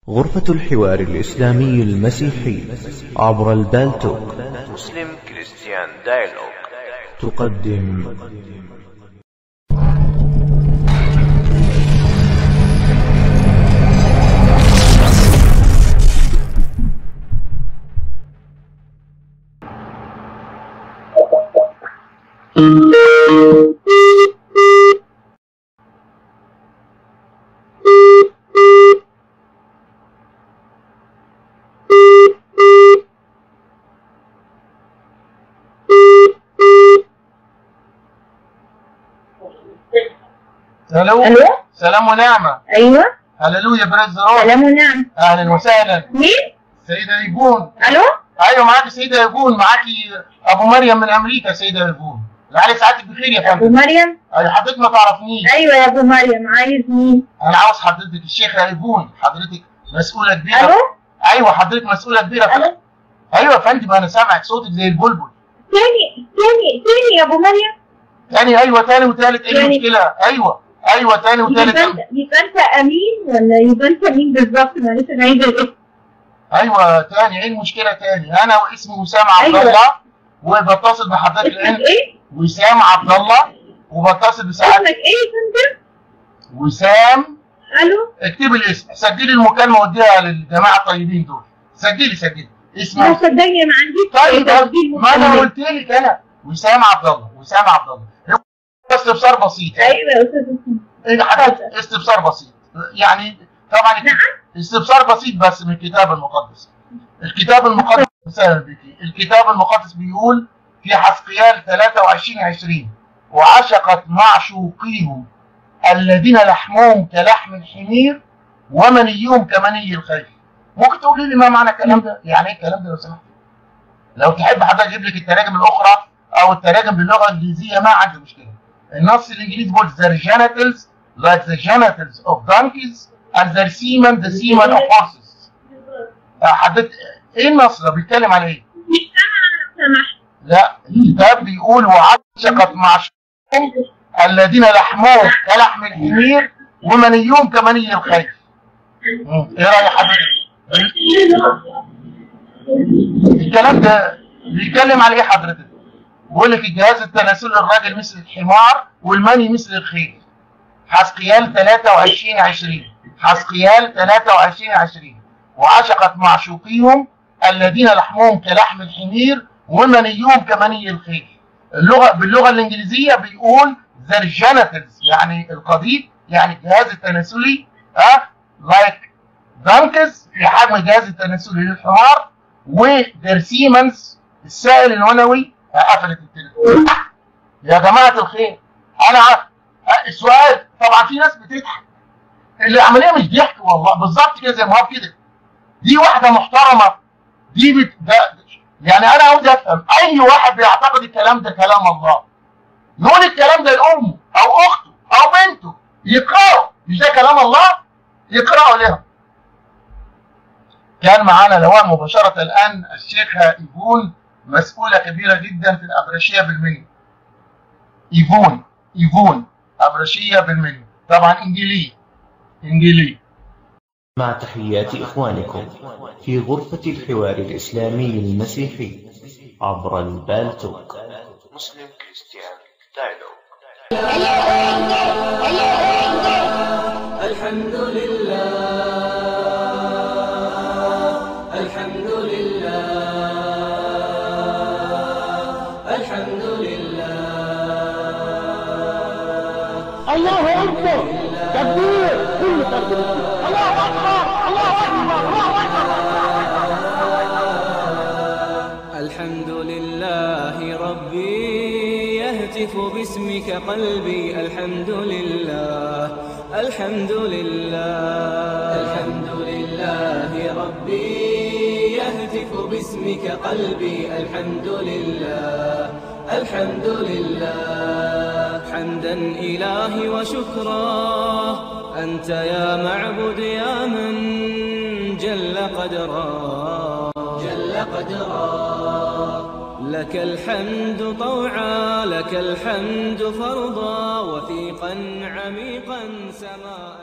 غرفة الحوار الإسلامي المسيحي عبر البالتوك مسلم كريستيان دايلوج تقدم الو الو سلام ونعمة ايوه هللويا بريز رود سلام ونعم اهلا وسهلا مين سيدة ايفون الو ايوه معاكي سيدة ايفون معاكي ابو مريم من امريكا سيدة ايفون لعلي سعادتك بخير يا ابو فندم مريم اي حضرتك ما تعرفنيش ايوه يا ابو مريم عايز مين انا عاوز حضرتك الشيخة ايفون حضرتك مسؤولة كبيرة الو ايوه حضرتك مسؤولة كبيرة في- الو ايوه يا فندم انا سامعك صوتك زي البلبل تاني تاني تاني يا ابو مريم تاني ايوه تاني وتالت ايه يعني- المشكلة ايوه ايوه تاني وتالت يبقى انت يبقى انت امين ولا يبقى انت مين بالظبط معلش انا عايزه الاسم ايوه تاني ايه المشكلة تاني انا واسمي وسام عبد أيوة. الله وبتصل بحضرتك اسمك لان ايه؟ وسام عبد الله وبتصل بسعادتك اسمك ايه يا فندم؟ وسام الو اكتبي الاسم سجلي المكالمه وديها للجماعه الطيبين دول سجلي سجلي لا اسمه صدقني ما عنديش طيب تسجيل ما انا مكالمات. قلت لك انا وسام عبد الله وسام عبد الله بس استفسار بسيط يعني ايوه يا استاذ اسمه ايه حضرتك استفسار بسيط يعني طبعا نعم. استفسار بسيط بس من الكتاب المقدس الكتاب المقدس سهل بيكي الكتاب المقدس بيقول في حسقيال 23 20 وعشقت معشوقيهم الذين لحمهم كلحم الحمير ومنيهم كمني الخيل ممكن تقولي لي ما معنى الكلام ده يعني ايه الكلام ده لو سمحت لو تحب حضرتك اجيب لك التراجم الاخرى او التراجم باللغه الانجليزيه ما عندي مشكله النص الانجليزي بيقول their genitals like the genitals of donkeys and their semen the semen of horses آه، حضرتك ايه النص ده بيتكلم على ايه؟ مش سامعه لو سمحت لا الكتاب بيقول وعشقت معشوقهم الذين لحمهم كلحم الحمير ومنيهم كمني الخيل مم. ايه راي حضرتك؟ الكلام ده بيتكلم على ايه حضرتك؟ بيقول لك الجهاز التناسلي للراجل مثل الحمار والمني مثل الخيل حسقيال 23 20 حسقيال 23 20 وعشقت معشوقيهم الذين لحمهم كلحم الحمير ومنيهم كمني الخيل اللغه باللغه الانجليزيه بيقول their genitals يعني القضيب يعني الجهاز التناسلي ها لايك دانكس في حجم الجهاز التناسلي للحمار ودرسيمنز السائل المنوي قفلت التليفون يا جماعه الخير انا عارف أه، السؤال طبعا في ناس بتضحك العمليه مش ضحك والله بالظبط كده زي ما هو كده دي واحده محترمه دي بت... ده يعني انا عاوز افهم اي واحد بيعتقد الكلام ده كلام الله يقول الكلام ده لامه او اخته او بنته يقرأوا مش ده كلام الله يقرأوا لهم كان معانا لواء مباشرة الآن الشيخة إيفون مسؤولة كبيرة جدا في الأبرشية بالمنيو إيفون إيفون أبرشية بالمنيو طبعا إنجيلي إنجيلي مع تحيات إخوانكم في غرفة الحوار الإسلامي المسيحي عبر البالتوك مسلم كريستيان دايلوج الحمد لله الحمد لله الحمد لله الله اكبر تكبير كل فرد مسلم الله اكبر الله اكبر الله اكبر الحمد لله ربي يهتف باسمك قلبي الحمد لله الحمد لله الحمد لله ربي يهتف باسمك قلبي الحمد لله الحمد لله حمدا إلهي وشكرا أنت يا معبد يا من جل قدرا جل قدرا لك الحمد طوعا لك الحمد فرضا وثيقا عميقا سماء